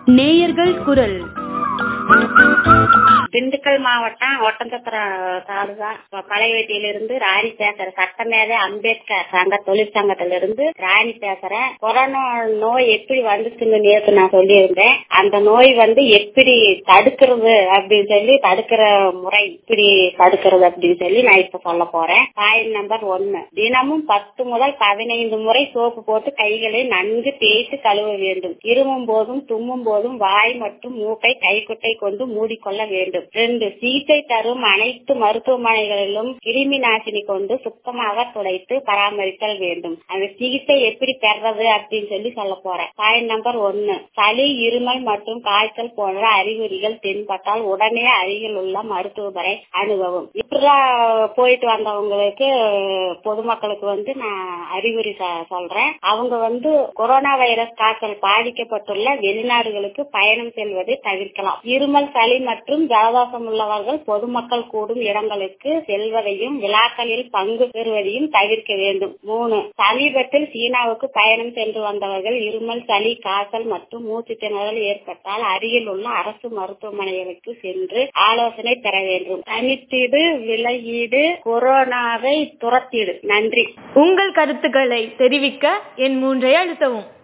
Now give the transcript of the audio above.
நேயர்கள் குரல் திண்டுக்கல் மாவட்டம் ஒட்டஞ்சத்திரம் தாலுகா பழையவேட்டியிலிருந்து ராணி பேசுறேன் சட்டமேதை அம்பேத்கர் சங்க தொழிற்சங்கத்திலிருந்து ராணி பேசுறேன் கொரோனா நோய் எப்படி வந்துச்சுன்னு நேற்று நான் சொல்லியிருந்தேன் அந்த நோய் வந்து எப்படி தடுக்கிறது அப்படின்னு சொல்லி தடுக்கிற முறை இப்படி தடுக்கிறது அப்படின்னு சொல்லி நான் இப்ப சொல்ல போறேன் பாயிண்ட் நம்பர் ஒன்னு தினமும் பத்து முதல் பதினைந்து முறை சோப்பு போட்டு கைகளை நன்கு தேய்த்து கழுவ வேண்டும் இருமும் போதும் தும்மும் போதும் வாய் மற்றும் மூக்கை கைக்குட்டை கொண்டு மூடிக்கொள்ள வேண்டும் ரெண்டு சிகிச்சை தரும் அனைத்து மருத்துவமனைகளிலும் கிருமி நாசினி கொண்டு சுத்தமாக துடைத்து பராமரித்தல் வேண்டும் அந்த சிகிச்சை எப்படி பெறது அப்படின்னு சொல்லி சொல்ல போறேன் பாயிண்ட் நம்பர் ஒன்னு சளி இருமல் மற்றும் காய்ச்சல் போன்ற அறிகுறிகள் தென்பட்டால் உடனே அருகில் உள்ள மருத்துவமனை அணுகவும் சுற்றுலா போயிட்டு வந்தவங்களுக்கு பொதுமக்களுக்கு வந்து நான் அறிகுறி சொல்றேன் அவங்க வந்து கொரோனா வைரஸ் காய்ச்சல் பாதிக்கப்பட்டுள்ள வெளிநாடுகளுக்கு பயணம் செல்வதை தவிர்க்கலாம் இருமல் சளி மற்றும் ஜலதோஷம் உள்ளவர்கள் பொதுமக்கள் கூடும் இடங்களுக்கு செல்வதையும் விழாக்களில் பங்கு பெறுவதையும் தவிர்க்க வேண்டும் மூணு சமீபத்தில் சீனாவுக்கு பயணம் சென்று வந்தவர்கள் இருமல் சளி காய்ச்சல் மற்றும் மூச்சு திணறல் ஏற்பட்டால் அருகில் உள்ள அரசு மருத்துவமனைகளுக்கு சென்று ஆலோசனை பெற வேண்டும் தனித்திடு விலகீடு கொரோனாவை துரத்திடு நன்றி உங்கள் கருத்துக்களை தெரிவிக்க என் மூன்றை அழுத்தவும்